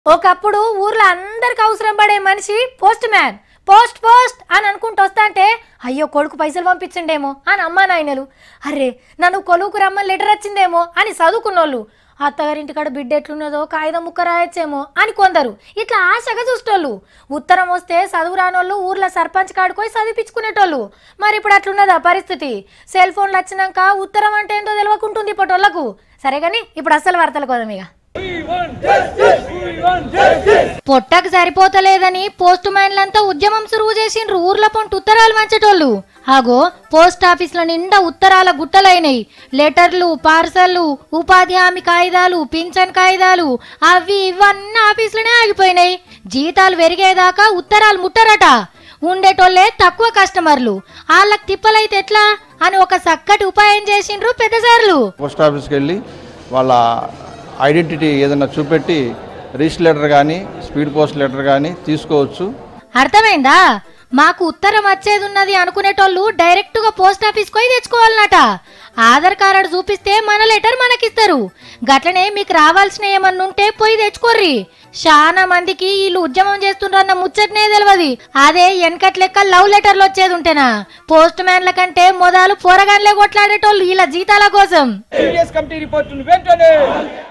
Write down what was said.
ఒకప్పుడు ఊర్లో అందరికి అవసరం పడే మనిషి పోస్ట్ మ్యాన్ పోస్ట్ పోస్ట్ అని అనుకుంటూ వస్తాంటే అయ్యో కొడుకు పైసలు పంపించిండేమో అని అమ్మా నాయనలు అరే నన్ను కొలువుకు రమ్మని లెటర్ వచ్చిందేమో అని చదువుకున్నోళ్ళు అత్తగారింటికాడ బిడ్డ ఎట్లున్నదో కాగితం ముక్క రాయొచ్చేమో అని కొందరు ఇట్లా ఆశగా చూసేటోళ్ళు ఉత్తరం వస్తే చదువు రానోళ్ళు ఊర్లో సర్పంచ్ కాడుకోయి చదివించుకునేటోళ్ళు మరి ఇప్పుడు అట్లున్నదా పరిస్థితి సెల్ ఫోన్లు వచ్చినాక ఉత్తరం అంటే ఏంటో తెలియకుంటుంది ఇప్పటోళ్ళకు సరే కానీ ఇప్పుడు అస్సలు వార్తలు కోదాం ఇక పొట్టకు సరిపోతలేదని పోస్ట్ మ్యాన్లంతా ఉద్యమం సురువు చేసిండ్రు ఊర్ల పొంటి ఉత్తరాలు మంచేటోళ్ళు ఆగో పోస్ట్ ఆఫీసుల నిండా ఉత్తరాల గుట్టలైనయి లెటర్లు పార్సల్లు ఉపాధి హామీ కాగితాలు పింఛన్ కాగితాలు అవి ఇవన్నీ ఆఫీసులోనే ఆగిపోయినాయి జీతాలు పెరిగేదాకా ఉత్తరాలు ముట్టరట ఉండేటోళ్ళే తక్కువ కస్టమర్లు వాళ్ళకి తిప్పలైతే ఎట్లా అని ఒక చక్కటి ఉపాయం చేసిండ్రు పెద్దసార్లు పోస్ట్ ఆఫీస్కి వెళ్ళి వాళ్ళ ఐడెంటిటీ ఏదైనా చూపెట్టి రిజిస్టర్ లెటర్ కానీ స్పీడ్ పోస్ట్ లెటర్ కానీ తీసుకోవచ్చు అర్థమైందా మాకు ఉత్తరం వచ్చేది ఉన్నది అనుకునేటోళ్ళు డైరెక్ట్ గా పోస్ట్ ఆఫీస్ పోయి తెచ్చుకోవాలన్నట ఆధార్ కార్డు చూపిస్తే మన లెటర్ మనకిస్తారు గట్లనే మీకు రావాల్సిన ఏమన్నా ఉంటే పోయి తెచ్చుకోర్రి చాలా మందికి వీళ్ళు ఉద్యమం చేస్తుండ్రన్న ముచ్చటనే తెలియదు అదే వెనకట్ లెక్క లవ్ లెటర్లు వచ్చేది ఉంటేనా పోస్ట్ మ్యాన్ల కంటే మొదలు పోరగాన్లే కొట్లాడేటోళ్ళు వీళ్ళ జీతాల కోసం సీరియస్ కమిటీ రిపోర్టును వెంటనే